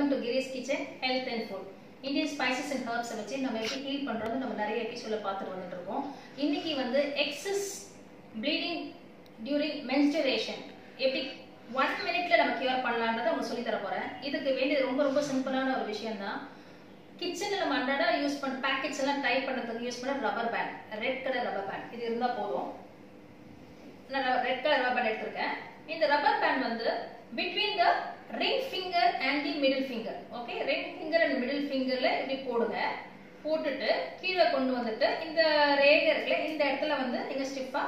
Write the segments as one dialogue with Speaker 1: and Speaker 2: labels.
Speaker 1: to Grace kitchen health and food Indian spices and ஹர்ப்ஸை வச்சு நம்ம எப்படி ஹீல் பண்ணுறது நம்ம நிறைய எபிசோட பார்த்துட்டு வந்துட்டு இருக்கோம் இன்னைக்கு வந்து எக்ஸஸ் ப்ளீடிங் டியூரிங் மென்ஸ்டரேஷன் எப்படி ஒன் மினிட்ல நம்ம கியூர் பண்ணலான்றதை உங்களுக்கு சொல்லி தர போறேன் இதுக்கு வேண்டியது ரொம்ப ரொம்ப சிம்பிளான ஒரு விஷயம் தான் கிச்சனில் நம்ம அன்றாட யூஸ் பண்ண பேக்கெட்ஸ் எல்லாம் டைப் பண்ணுறதுக்கு யூஸ் பண்ண rubber band red colour rubber band இது இருந்தால் போதும் நான் ரெட் கலர் ரப்பர் பேண்ட் எடுத்திருக்கேன் இந்த ரப்பர் பேண்ட் வந்து between the ring finger and the middle finger okay ring finger and middle ஃபிங்கர்ல இப்படி போடுங்க போட்டுட்டு கீழே கொண்டு வந்துட்டு இந்த ரேகை இருக்குல்ல இந்த இடத்துல வந்து நீங்க ஸ்டிஃபா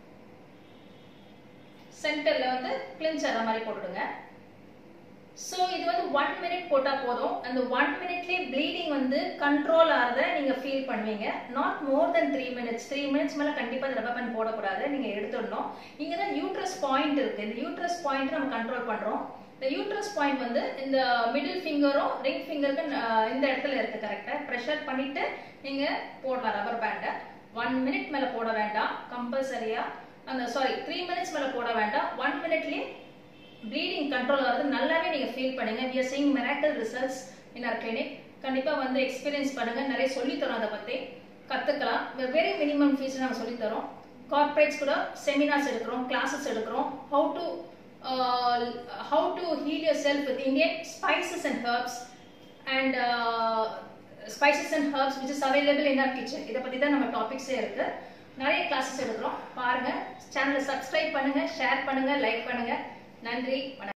Speaker 1: சென்டர்ல வந்து கிளின்ச் ஆகிற மாதிரி போட்டுடுங்க ஸோ இது வந்து ஒன் மினிட் போட்டால் போதும் அந்த ஒன் மினிட்லேயே ப்ளீடிங் வந்து கண்ட்ரோல் ஆகிறத நீங்கள் ஃபீல் பண்ணுவீங்க not more then three minutes three minutes மேலே கண்டிப்பாக இந்த ரப்பர் பேண்ட் போடக்கூடாது நீங்கள் எடுத்துடணும் இங்கே தான் யூட்ரஸ் பாயிண்ட் இருக்குது இந்த யூட்ரஸ் பாயிண்ட் நம்ம கண்ட்ரோல் பண்ணுறோம் இந்த யூட்ரஸ் பாயிண்ட் வந்து இந்த மிடில் ஃபிங்கரும் ரிங் ஃபிங்கருக்கு இந்த இடத்துல இருக்குது கரெக்டாக ப்ரெஷர் பண்ணிவிட்டு நீங்கள் போடலாம் ரப்பர் பேண்டை ஒன் மினிட் மேலே போட வேண்டாம் கம்பல்சரியாக அந்த சாரி த்ரீ மினிட்ஸ் மேலே போட வேண்டாம் ஒன் மினிட்லேயே ப்ளீடிங் கண்ட்ரோல் ஆகிறது நல்லாவே நீங்கள் ஃபீல் பண்ணுங்க we are seeing miracle results in our clinic கண்டிப்பாக வந்து எக்ஸ்பீரியன்ஸ் பண்ணுங்க நிறைய சொல்லித்தரோம் அதை பற்றி கற்றுக்கலாம் வெரி மினிமம் ஃபீஸ் நாங்கள் சொல்லித்தரோம் கார்பரேட்ஸ் கூட செமினார்ஸ் எடுக்கிறோம் கிளாஸஸ் எடுக்கிறோம் how to how to heal yourself with Indian spices and herbs and spices and herbs which is available in our kitchen இதை பற்றி தான் நம்ம டாபிக்ஸே இருக்குது நிறைய கிளாஸஸ் எடுக்கிறோம் பாருங்கள் சேனலை சப்ஸ்கிரைப் பண்ணுங்கள் ஷேர் பண்ணுங்கள் லைக் பண்ணுங்கள் நன்றி வணக்கம்